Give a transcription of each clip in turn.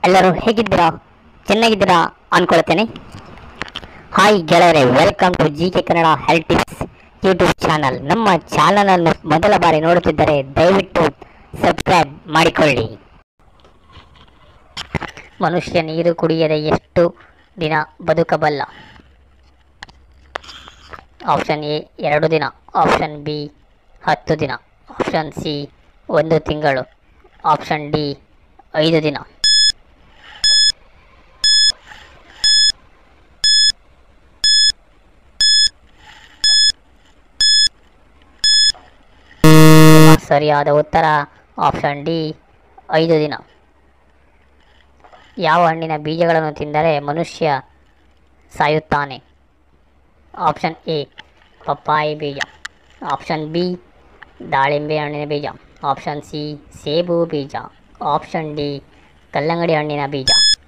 ಎಲ್ಲರೂ ಹೇಗಿದ್ದೀರಾ ಚೆನ್ನಾಗಿದ್ದೀರಾ ಅನ್ಕೊಳ್ತೇನೆ ಹಾಯ್ ಗೆಳೆಯರೆ welcome to G K Kannada health tips YouTube channel ನಮ್ಮ ಚಾನಲನ್ನು ಮೊದಲ ಬಾರಿ ನೋಡುತ್ತಿದ್ದರೆ ದಯವಿಟ್ಟು ಸಬ್ಸ್ಕ್ರೈಬ್ ಮಾಡಿಕೊಳ್ಳಿ ಮನುಷ್ಯ ನೀರು ಕುಡಿಯದೆ ಎಷ್ಟು ದಿನ ಬದುಕಬಲ್ಲ ಆಪ್ಷನ್ ಎ ಎರಡು ದಿನ ಆಪ್ಷನ್ ಬಿ ಹತ್ತು ದಿನ ಆಪ್ಷನ್ ಸಿ ಒಂದು ತಿಂಗಳು ಆಪ್ಷನ್ ಡಿ ಐದು ದಿನ ನಿಮ್ಮ ಸರಿಯಾದ ಉತ್ತರ ಆಪ್ಷನ್ ಡಿ ಐದು ದಿನ ಯಾವ ಹಣ್ಣಿನ ಬೀಜಗಳನ್ನು ತಿಂದರೆ ಮನುಷ್ಯ ಸಾಯುತ್ತಾನೆ ಆಪ್ಷನ್ ಎ ಪಪ್ಪಾಯಿ ಬೀಜ ಆಪ್ಷನ್ ಬಿ ದಾಳಿಂಬೆ ಹಣ್ಣಿನ ಬೀಜ ಆಪ್ಷನ್ ಸಿ ಸೇಬು ಬೀಜ ಆಪ್ಷನ್ ಡಿ ಕಲ್ಲಂಗಡಿ ಹಣ್ಣಿನ ಬೀಜ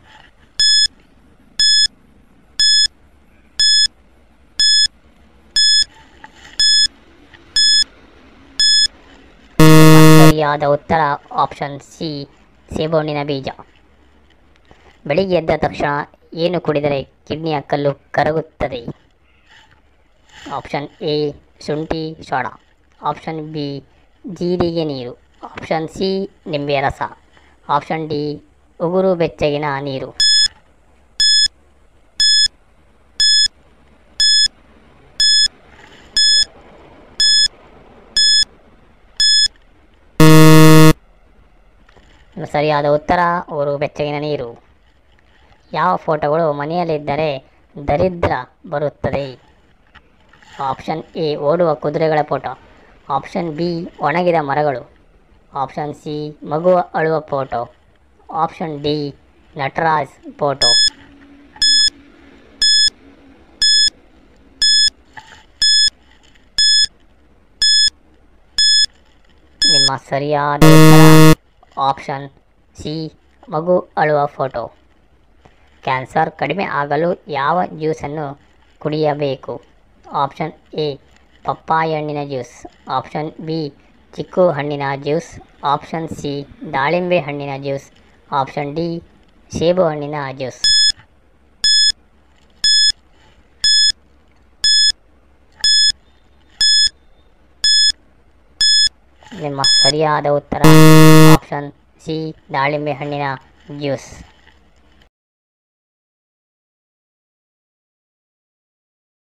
ಸರಿಯಾದ ಉತ್ತರ ಆಪ್ಷನ್ ಸಿ ಸೇಬು ಹಣ್ಣಿನ ಬೀಜ ಬೆಳಿಗ್ಗೆ ಎದ್ದ ತಕ್ಷಣ ಏನು ಕುಡಿದರೆ ಕಿಡ್ನಿಯ ಕಲ್ಲು ಕರಗುತ್ತದೆ ಆಪ್ಷನ್ ಎ ಶುಂಠಿ ಸೋಡಾ ಆಪ್ಷನ್ ಬಿ ಜೀರಿಗೆ ನೀರು ಆಪ್ಷನ್ ಸಿ ನಿಂಬೆ ರಸ ಆಪ್ಷನ್ ಡಿ ಉಗುರು ಬೆಚ್ಚಗಿನ ನೀರು ಇನ್ನು ಸರಿಯಾದ ಉತ್ತರ ಅವರು ಬೆಚ್ಚಗಿನ ನೀರು ಯಾವ ಫೋಟೋಗಳು ಮನೆಯಲ್ಲಿದ್ದರೆ ದರಿದ್ರ ಬರುತ್ತದೆ ಆಪ್ಷನ್ ಎ ಓಡುವ ಕುದುರೆಗಳ ಫೋಟೋ ಆಪ್ಷನ್ ಬಿ ಒಣಗಿದ ಮರಗಳು ಆಪ್ಷನ್ ಸಿ ಮಗು ಅಳುವ photo option D Nataraj photo ನಿಮ್ಮ ಸರಿಯಾದ ಉತ್ತರ ಆಪ್ಷನ್ ಸಿ ಮಗು ಅಳುವ ಫೋಟೋ ಕ್ಯಾನ್ಸರ್ ಕಡಿಮೆ ಆಗಲು ಯಾವ ಜ್ಯೂಸನ್ನು ಕುಡಿಯಬೇಕು ಆಪ್ಷನ್ ಎ ಪಪ್ಪಾಯಿ ಹಣ್ಣಿನ ಜ್ಯೂಸ್ ಆಪ್ಷನ್ ಬಿ ಚಿಕ್ಕು ಹಣ್ಣಿನ ಜ್ಯೂಸ್ ಆಪ್ಷನ್ ಸಿ ದಾಳಿಂಬೆ ಹಣ್ಣಿನ ಜ್ಯೂಸ್ ಆಪ್ಷನ್ ಡಿ ಸೇಬು ಹಣ್ಣಿನ ಜ್ಯೂಸ್ ನಿಮ್ಮ ಸರಿಯಾದ ಉತ್ತರ ಆಪ್ಷನ್ ಸಿ ದಾಳಿಂಬೆ ಹಣ್ಣಿನ ಜ್ಯೂಸ್